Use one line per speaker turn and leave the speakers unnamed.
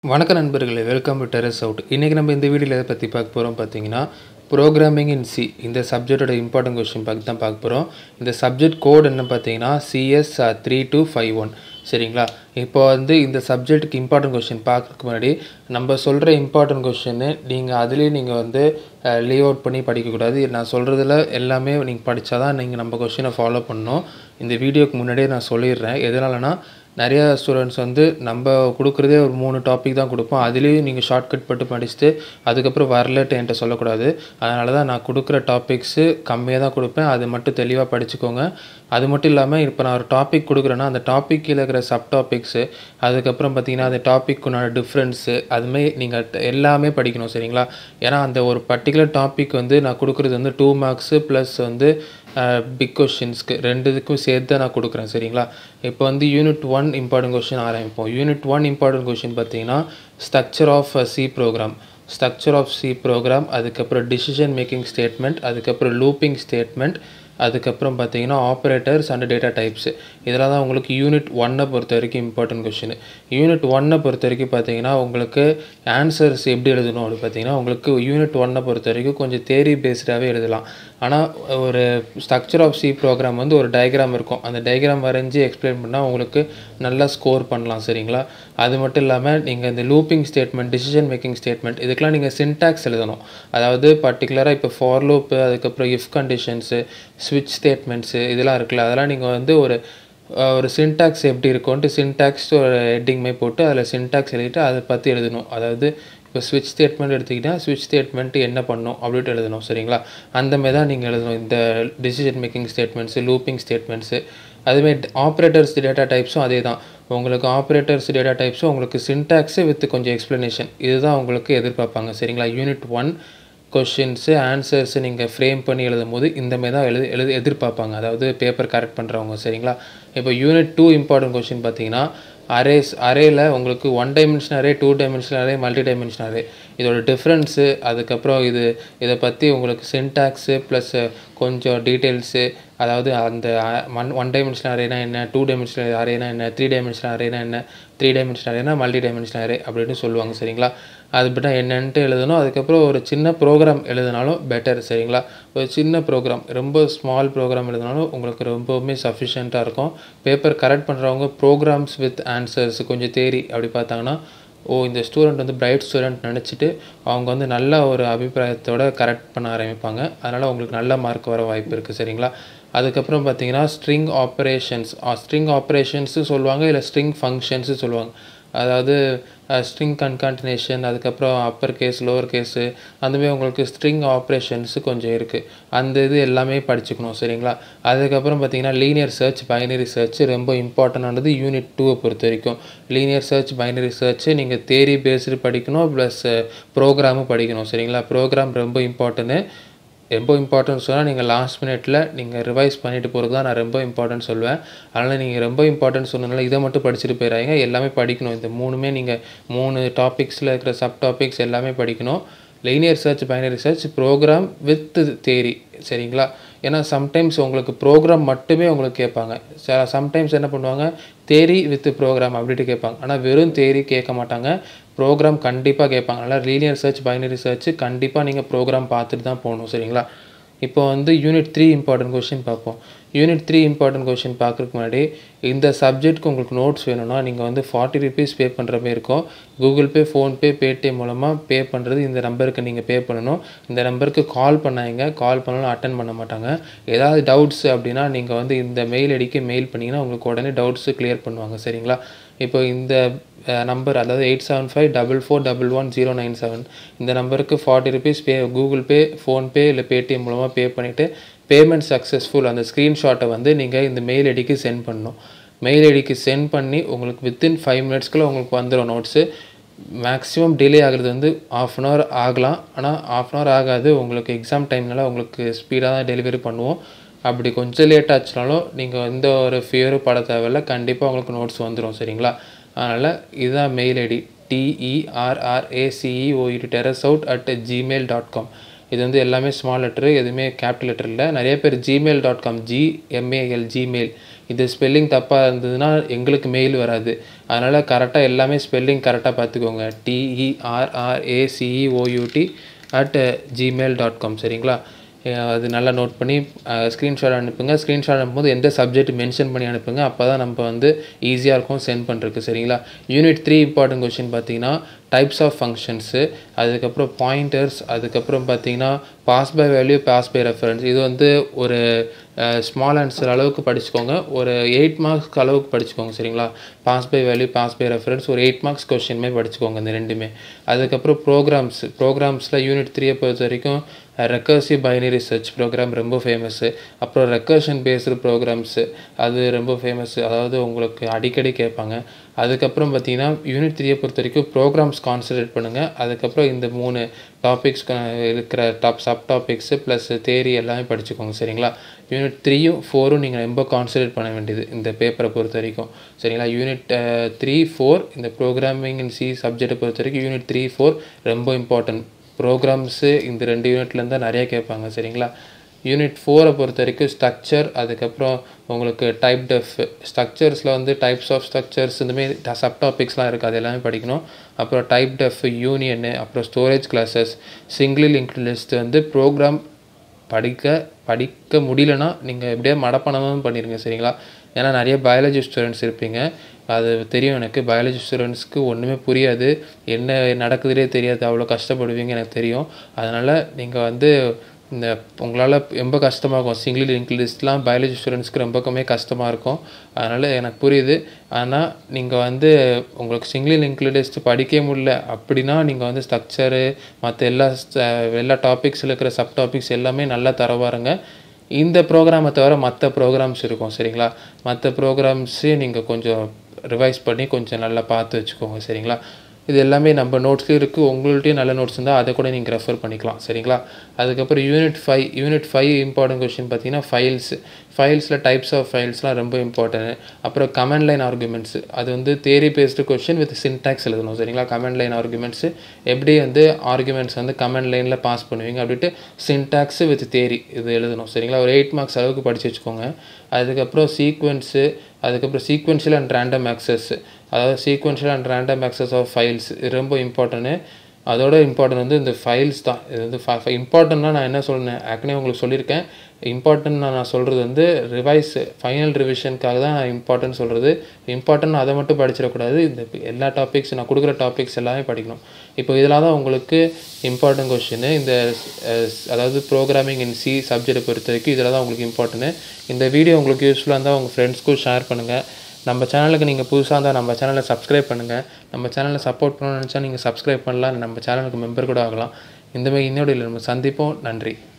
வணக்கம் நண்பர்களே welcome to terrace out இன்றைக்கி நம்ம இந்த வீடியோவில் எதை பற்றி பார்க்க போகிறோம் பார்த்தீங்கன்னா ப்ரோக்ராமிங் இன் சி இந்த சப்ஜெக்டோட இம்பார்ட்டன்ட் கொஸ்டின் பார்த்து தான் பார்க்க போகிறோம் இந்த சப்ஜெக்ட் கோட் என்ன பார்த்தீங்கன்னா CS three two five one சரிங்களா இப்போ வந்து இந்த சப்ஜெக்ட்டுக்கு இம்பார்ட்டன்ட் கொஸ்டின் பார்க்கறதுக்கு முன்னாடி நம்ம சொல்கிற இம்பார்ட்டன்ட் கொஸ்டின்னு நீங்கள் அதுலேயே நீங்கள் வந்து லீவ் அவுட் பண்ணி படிக்கக்கூடாது நான் சொல்கிறதுல எல்லாமே நீங்கள் படித்தா தான் நீங்கள் நம்ம கொஸ்டினை ஃபாலோ பண்ணணும் இந்த வீடியோக்கு முன்னாடியே நான் சொல்லிடுறேன் எதனாலனா நிறைய ஸ்டூடெண்ட்ஸ் வந்து நம்ம கொடுக்குறதே ஒரு மூணு டாபிக் தான் கொடுப்போம் அதுலேயும் நீங்கள் ஷார்ட்கட் பட்டு படிச்சுட்டு அதுக்கப்புறம் வரலட்டு என்கிட்ட சொல்லக்கூடாது அதனால தான் நான் கொடுக்குற டாபிக்ஸு கம்மியாக தான் கொடுப்பேன் அது மட்டும் தெளிவாக படிச்சுக்கோங்க அது மட்டும் இல்லாமல் இப்போ நான் ஒரு டாபிக் கொடுக்குறேன்னா அந்த டாபிக் கீழே இருக்கிற சப் டாபிக்ஸு அதுக்கப்புறம் பார்த்தீங்கன்னா அந்த டாப்பிக்குனான டிஃப்ரென்ஸு அதுமாரி நீங்கள் எல்லாமே படிக்கணும் சரிங்களா ஏன்னா அந்த ஒரு பர்டிகுலர் டாபிக் வந்து நான் கொடுக்குறது வந்து டூ மார்க்ஸு ப்ளஸ் வந்து பிக் கொஷின்ஸ்க்கு ரெண்டு இதுக்கும் சேர்த்து தான் நான் கொடுக்குறேன் சரிங்களா இப்போ வந்து யூனிட் ஒன் இம்பார்ட்டன்ட் கொஷின் ஆரம்பிப்போம் யூனிட் ஒன் இம்பார்ட்டன்ட் கொஷின் பார்த்தீங்கன்னா structure of C program structure of C program அதுக்கப்புறம் டிசிஷன் மேக்கிங் ஸ்டேட்மெண்ட் அதுக்கப்புறம் லூப்பிங் ஸ்டேட்மெண்ட் அதுக்கப்புறம் பார்த்தீங்கன்னா ஆப்ரேட்டர்ஸ் அண்ட் டேட்டா டைப்ஸ் இதெல்லாம் தான் உங்களுக்கு யூனிட் ஒன்னை பொறுத்த வரைக்கும் இம்பார்ட்டன்ட் கொஷின் யூனிட் ஒன்னை பொறுத்த வரைக்கும் பார்த்தீங்கன்னா உங்களுக்கு ஆன்சர்ஸ் எப்படி எழுதணும் அப்படின்னு பார்த்தீங்கன்னா உங்களுக்கு யூனிட் ஒன்னை பொறுத்த வரைக்கும் கொஞ்சம் தேரி பேஸ்டாகவே எழுதலாம் ஆனால் ஒரு ஸ்ட்ரக்சர் ஆஃப் சி ப்ரோக்ராம் வந்து ஒரு டயக்ராம் இருக்கும் அந்த டயக்ராம் வரைஞ்சி எக்ஸ்பிளைன் பண்ணால் உங்களுக்கு நல்லா ஸ்கோர் பண்ணலாம் சரிங்களா அது மட்டும் இல்லாமல் நீங்கள் இந்த looping statement decision making statement இதுக்கெலாம் நீங்கள் சின்டாக்ஸ் எழுதணும் அதாவது பர்டிகுலராக இப்போ ஃபார் லூப்பு அதுக்கப்புறம் இஃப் கண்டிஷன்ஸு ஸ்விட்ச் ஸ்டேட்மெண்ட்ஸு இதெல்லாம் இருக்குல்ல அதெல்லாம் நீங்கள் வந்து ஒரு ஒரு சின்டாக்ஸ் எப்படி இருக்கும்ன்ட்டு சின்டாக்ஸ் ஒரு ஹெட்டிங் மாதிரி போட்டு அதில் சின்டாக்ஸ் எழுதிட்டு அதை பற்றி எழுதணும் அதாவது இப்போ ஸ்விட்ச் ஸ்டேட்மெண்ட் எடுத்திங்கன்னா ஸ்விட்ச் ஸ்டேட்மெண்ட் என்ன பண்ணும் அப்படின்ட்டு எழுதணும் சரிங்களா அந்த மாதிரி தான் நீங்கள் எழுதணும் இந்த decision making statements looping statements அதுமாரி ஆப்ரேட்டர்ஸ் டேட்டா டைப்ஸும் அதே தான் உங்களுக்கு ஆப்ரேட்டர்ஸ் டேட்டா டைப்ஸும் உங்களுக்கு சின்டாக்ஸு வித் கொஞ்சம் எக்ஸ்ப்ளனேஷன் இதுதான் உங்களுக்கு எதிர்பார்ப்பாங்க சரிங்களா யூனிட் ஒன் கொஷின்ஸு ஆன்சர்ஸு நீங்கள் ஃப்ரேம் பண்ணி எழுதும் போது இந்தமாரி தான் எழுது எழுது எதிர்பார்ப்பாங்க அதாவது பேப்பர் கரெக்ட் பண்ணுறவங்க சரிங்களா இப்போ யூனிட் டூ இம்பார்ட்டன்ட் கொஷின் பார்த்தீங்கன்னா அரேஸ் அரேயில் உங்களுக்கு one dimension array two dimension array multi dimension array இதோட டிஃப்ரென்ஸு அதுக்கப்புறம் இது இதை பற்றி உங்களுக்கு சின்டாக்ஸு ப்ளஸ் கொஞ்சம் டீட்டெயில்ஸு அதாவது அந்த ஒன் ஒன் டைமென்ஷனல் அரேனா என்ன டூ டைமென்ஷனல் அரேனா என்ன த்ரீ டைமென்ஷனல் அரேனா என்ன த்ரீ டைமென்ஷனல் அரேனா மல்டி டைமென்ஷனல் அரே அப்படின்னு சொல்லுவாங்க சரிங்களா அது பட்டா என்னன்ட்டு எழுதணும் அதுக்கப்புறம் ஒரு சின்ன ப்ரோக்ராம் எழுதினாலும் பெட்டர் சரிங்களா ஒரு சின்ன ப்ரோக்ராம் ரொம்ப ஸ்மால் ப்ரோக்ராம் எழுதினாலும் உங்களுக்கு ரொம்பவுமே சஃபிஷியண்ட்டாக இருக்கும் பேப்பர் கரெக்ட் பண்ணுறவங்க ப்ரோக்ராம்ஸ் வித் ஆன்சர்ஸ் கொஞ்சம் தேரி அப்படி பார்த்தாங்கன்னா ஓ இந்த ஸ்டூடெண்ட் வந்து பிரைட் ஸ்டூடெண்ட் நினச்சிட்டு அவங்க வந்து நல்ல ஒரு அபிப்பிராயத்தோட கரெக்ட் பண்ண ஆரம்பிப்பாங்க அதனால் உங்களுக்கு நல்ல மார்க் வர வாய்ப்பு இருக்குது சரிங்களா அதுக்கப்புறம் பார்த்தீங்கன்னா ஸ்ட்ரிங் ஆப்ரேஷன்ஸ் ஸ்ட்ரிங் ஆப்ரேஷன்ஸு சொல்லுவாங்க இல்லை ஸ்ட்ரிங் ஃபங்க்ஷன்ஸு சொல்லுவாங்க அதாவது ஸ்ட்ரிங் கன்கான்டினேஷன் அதுக்கப்புறம் அப்பர் கேஸ் லோவர் கேஸு அந்தமாரி உங்களுக்கு ஸ்ட்ரிங் ஆப்ரேஷன்ஸு கொஞ்சம் இருக்குது அந்த இது எல்லாமே படிச்சுக்கணும் சரிங்களா அதுக்கப்புறம் பார்த்தீங்கன்னா லீனியர் சர்ச் பைனரி சர்ச் ரொம்ப இம்பார்ட்டண்டானது யூனிட் டூவை பொறுத்த வரைக்கும் லீனியர் சர்ச் பைனரி சர்ச் நீங்கள் தேரி பேஸ்டு படிக்கணும் ப்ளஸ் ப்ரோக்ராமும் படிக்கணும் சரிங்களா ப்ரோக்ராம் ரொம்ப இம்பார்ட்டன்ட்டு ரொம்ப இம்பார்ட்டன்ட் சொன்னால் நீங்கள் லாஸ்ட் மினிட்ல நீங்கள் ரிவைஸ் பண்ணிட்டு போகிறது தான் நான் ரொம்ப இம்பார்ட்டன்ட் சொல்லுவேன் அதனால் நீங்கள் ரொம்ப இம்பார்ட்டன்ட் சொன்னதுனால இதை மட்டும் படிச்சுட்டு போயிடாங்க எல்லாமே படிக்கணும் இந்த மூணுமே நீங்கள் மூணு டாபிக்ஸில் இருக்கிற சப் டாபிக்ஸ் எல்லாமே படிக்கணும் linear search binary search program with theory சரிங்களா ஏன்னா சம்டைம்ஸ் உங்களுக்கு ப்ரோக்ராம் மட்டுமே உங்களுக்கு கேட்பாங்க சம்டைம்ஸ் என்ன பண்ணுவாங்க தேரி வித் ப்ரோக்ராம் அப்படின்ட்டு கேட்பாங்க ஆனால் வெறும் தேரி கேட்க மாட்டாங்க ப்ரோக்ராம் கண்டிப்பாக கேட்பாங்க அதனால் லீனியர் சர்ச் பைனரி சர்ச் கண்டிப்பாக நீங்கள் ப்ரோக்ராம் பார்த்துட்டு தான் போகணும் சரிங்களா இப்போ வந்து யூனிட் த்ரீ இம்பார்ட்டன்ட் கொஷின் பார்ப்போம் யூனிட் த்ரீ இம்பார்ட்டன்ட் கொஷின் பார்க்குறதுக்கு முன்னாடி இந்த சப்ஜெக்ட்க்கு உங்களுக்கு நோட்ஸ் வேணும்னா நீங்கள் வந்து ஃபார்ட்டி ருபீஸ் பே பண்ணுற மாதிரி இருக்கும் கூகுள் பே ஃபோன்பே பேடிஎம் மூலமாக பே பண்ணுறது இந்த நம்பருக்கு நீங்கள் பே பண்ணணும் இந்த நம்பருக்கு கால் பண்ணாங்க கால் பண்ணாலும் அட்டன் பண்ண மாட்டாங்க ஏதாவது டவுட்ஸ் அப்படின்னா நீங்கள் வந்து இந்த மெயில் ஐடிக்கு மெயில் பண்ணிங்கன்னா உங்களுக்கு உடனே டவுட்ஸு கிளியர் பண்ணுவாங்க சரிங்களா இப்போ இந்த நம்பர் அதாவது eight seven five double four double one zero nine seven இந்த நம்பருக்கு forty rupees pay Google Pay PhonePe இல்லை பேடிஎம் மூலமாக பே பண்ணிவிட்டு பேமெண்ட் சக்ஸஸ்ஃபுல் அந்த ஸ்க்ரீன்ஷாட்டை வந்து நீங்கள் இந்த மெயில் ஐடிக்கு சென்ட் பண்ணணும் மெயில் ஐடிக்கு சென்ட் பண்ணி உங்களுக்கு வித்தின் ஃபைவ் மினிட்ஸ்க்குள்ளே உங்களுக்கு வந்துடும் நோட்ஸு மேக்ஸிமம் டிலே ஆகிறது வந்து ஆஃப் அன் ஹவர் ஆகலாம் ஆனால் ஆஃப் அன் ஹவர் ஆகாது உங்களுக்கு எக்ஸாம் டைம்னால உங்களுக்கு ஸ்பீடாக தான் டெலிவரி பண்ணுவோம் அப்படி கொஞ்சம் லேட் ஆச்சுனாலும் நீங்கள் எந்த ஒரு ஃபியரும் பட தேவையில்ல கண்டிப்பாக உங்களுக்கு நோட்ஸ் வந்துடும் சரிங்களா அதனால் இதுதான் mail ID டிஇஆர்ஆர்ஏசிஇஓஇடி terrace out at Gmail dot com இது வந்து எல்லாமே ஸ்மால் லெட்டரு எதுவுமே கேபிட்டல் லெட்டர் இல்லை நிறைய பேர் ஜிமெயில் டாட் காம் ஜிஎம்ஏஎல் ஜிமெயில் இது ஸ்பெல்லிங் தப்பாக இருந்ததுன்னா எங்களுக்கு மெயில் வராது அதனால் கரெக்டாக எல்லாமே ஸ்பெல்லிங் கரெக்டாக பார்த்துக்கோங்க டிஇஆர்ஆர்ஏசிஇஓயூடி அட் ஜிமெயில் டாட் காம் சரிங்களா அஹ் அது நல்லா நோட் பண்ணி ஸ்க்ரீன்ஷாட் அனுப்புங்க ஸ்க்ரீன்ஷாட் அனுப்பும்போது எந்த சப்ஜெக்ட் மென்ஷன் பண்ணி அனுப்புங்க அப்போ தான் நம்ம வந்து ஈஸியாக இருக்கும் சென்ட் பண்ணுறதுக்கு சரிங்களா யூனிட் த்ரீ இம்பார்ட்டன்ட் கொஷின் பார்த்தீங்கன்னா டைப்ஸ் ஆஃப் ஃபங்க்ஷன்ஸு அதுக்கப்புறம் பாயிண்டர்ஸ் அதுக்கப்புறம் பார்த்தீங்கன்னா pass by value pass by reference இது வந்து ஒரு ஸ்மால் ஆன்சர் அளவுக்கு படிச்சுக்கோங்க ஒரு எயிட் மார்க்ஸ்க்கு அளவுக்கு படிச்சுக்கோங்க சரிங்களா pass by value pass by reference ஒரு எயிட் மார்க்ஸ் கொஷின்மே படிச்சுக்கோங்க இந்த ரெண்டுமே அதுக்கப்புறம் ப்ரோக்ராம்ஸ் ப்ரோக்ராம்ஸில் யூனிட் த்ரீயை பொறுத்த வரைக்கும் ரெக்கர்சிவ் பைனரி சர்ச் ப்ரோக்ராம் ரொம்ப ஃபேமஸ்ஸு அப்புறம் ரெக்கர்ஷன் பேஸ்டு ப்ரோக்ராம்ஸு அது ரொம்ப ஃபேமஸ்ஸு அதாவது உங்களுக்கு அடிக்கடி கேட்பாங்க அதுக்கப்புறம் பார்த்தீங்கன்னா யூனிட் த்ரீயை பொறுத்த வரைக்கும் ப்ரோக்ராம்ஸ் கான்சன்ட்ரேட் பண்ணுங்கள் அதுக்கப்புறம் இந்த மூணு டாபிக்ஸ் இருக்கிற top sub topics plus theory எல்லாமே படிச்சுக்கோங்க சரிங்களா யூனிட் த்ரீயும் ஃபோரும் நீங்கள் ரொம்ப கான்சன்ட்ரேட் பண்ண வேண்டியது இந்த பேப்பரை பொறுத்த வரைக்கும் சரிங்களா யூனிட் த்ரீ ஃபோர் இந்த ப்ரோக்ராமிங் இன் சி சப்ஜெக்டை பொறுத்த வரைக்கும் யூனிட் த்ரீ ஃபோர் ரொம்ப இம்பார்ட்டன்ட் ப்ரோக்ராம்ஸு இந்த ரெண்டு யூனிட்லேருந்து தான் நிறைய கேட்பாங்க சரிங்களா யூனிட் ஃபோரை பொறுத்த வரைக்கும் ஸ்ட்ரக்சர் அதுக்கப்புறம் உங்களுக்கு டைப் டெஃப் ஸ்ட்ரக்சர்ஸில் வந்து டைப்ஸ் ஆஃப் ஸ்ட்ரக்சர்ஸ் இந்தமாரி சப் டாபிக்ஸ்லாம் இருக்குது அது எல்லாமே படிக்கணும் அப்புறம் டைப் டெஃப் யூனியனு அப்புறம் storage classes single link list வந்து ப்ரோக்ராம் படிக்க படிக்க முடியலன்னா நீங்கள் எப்படியே மடப்பணமும் பண்ணிடுங்க சரிங்களா ஏன்னா நிறைய பயாலஜி ஸ்டூடெண்ட்ஸ் இருப்பீங்க அது தெரியும் எனக்கு பயாலஜி ஸ்டூடெண்ட்ஸ்க்கு ஒன்றுமே புரியாது என்ன நடக்குதுனே தெரியாது அவ்வளோ கஷ்டப்படுவீங்க எனக்கு தெரியும் அதனால் நீங்கள் வந்து இந்த உங்களால் ரொம்ப கஷ்டமாக இருக்கும் சிங்கிள் லிங்க் லிஸ்ட்லாம் பயாலஜி ஸ்டூடெண்ட்ஸ்க்கு ரொம்ப கம்மியாக கஷ்டமாக இருக்கும் அதனால் எனக்கு புரியுது ஆனால் நீங்கள் வந்து உங்களுக்கு சிங்கிள் லிங்க் லிஸ்ட் படிக்கவே முடியல அப்படின்னா நீங்கள் வந்து ஸ்ட்ரக்சரு மற்ற எல்லா எல்லா டாபிக்ஸில் இருக்கிற சப் டாபிக்ஸ் எல்லாமே நல்லா தரவாருங்க இந்த ப்ரோக்ராமை தவிர மற்ற ப்ரோக்ராம்ஸ் இருக்கும் சரிங்களா மற்ற ப்ரோக்ராம்ஸே நீங்கள் கொஞ்சம் ரிவைஸ் பண்ணி கொஞ்சம் நல்லா பார்த்து வச்சுக்கோங்க சரிங்களா இது எல்லாமே நம்ம நோட்ஸ்லேயும் இருக்குது உங்கள்கிட்டயும் நல்ல நோட்ஸ் இருந்தால் அதை கூட நீங்கள் ரெஃபர் பண்ணிக்கலாம் சரிங்களா அதுக்கப்புறம் unit five unit five important question பார்த்தீங்கன்னா ஃபைல்ஸ் ஃபைல்ஸில் டைப்ஸ் ஆஃப் ஃபைல்ஸ்லாம் ரொம்ப இம்பார்ட்டன்ட் அப்புறம் கமெண்ட் லைன் ஆர்குமெண்ட்ஸ் அது வந்து theory based question with syntax எழுதணும் சரிங்களா கமெண்ட் லைன் ஆர்குமெண்ட்ஸு எப்படி வந்து ஆர்குமெண்ட்ஸ் வந்து கமெண்ட் லைனில் பாஸ் பண்ணுவீங்க அப்படின்ட்டு சின்டாக்ஸு வித் தேரி இது எழுதணும் சரிங்களா ஒரு எயிட் மார்க்ஸ் அளவுக்கு படித்து வச்சுக்கோங்க அதுக்கப்புறம் சீக்வன்ஸு அதுக்கப்புறம் சீக்வன்ஷியல் அண்ட் ரேண்டம் ஆக்சஸ் அதாவது sequential and random access of files இது ரொம்ப இம்பார்ட்டன்ட்டு அதோட இம்பார்ட்டன்ட் வந்து இந்த ஃபைல்ஸ் தான் இது வந்து இம்பார்ட்டன்னா நான் என்ன சொன்னேன் ஏற்கனவே உங்களுக்கு சொல்லியிருக்கேன் இம்பார்ட்டன்ட் நான் சொல்கிறது வந்து ரிவைஸ் ஃபைனல் ரிவிஷனுக்காக தான் நான் இம்பார்ட்டன்ட் சொல்கிறது இம்பார்ட்டன்ட் அதை மட்டும் படிச்சிடக்கூடாது இந்த எல்லா டாபிக்ஸ் நான் கொடுக்குற டாபிக்ஸ் எல்லாமே படிக்கணும் இப்போ இதெல்லாம் தான் உங்களுக்கு இம்பார்ட்டன்ட் கொஷின் இந்த அதாவது ப்ரோக்ராமிங் இன் சி சப்ஜெக்டை பொறுத்த வரைக்கும் இதில் தான் உங்களுக்கு இம்பார்ட்டன்ட் இந்த வீடியோ உங்களுக்கு யூஸ்ஃபுல்லாக இருந்தால் உங்கள் ஃப்ரெண்ட்ஸ்க்கும் ஷேர் பண்ணுங்கள் நம்ம சேனலுக்கு நீங்கள் புதுசாக இருந்தால் நம்ம சேனலை சப்ஸ்கிரைப் பண்ணுங்கள் நம்ம சேனலை சப்போர்ட் பண்ணணும்னு நினச்சா நீங்கள் சப்ஸ்கிரைப் பண்ணலாம் நம்ம சேனலுக்கு மெம்பர் கூட ஆகலாம் இந்த மாதிரி இன்னொரு நம்ம சந்திப்போம் நன்றி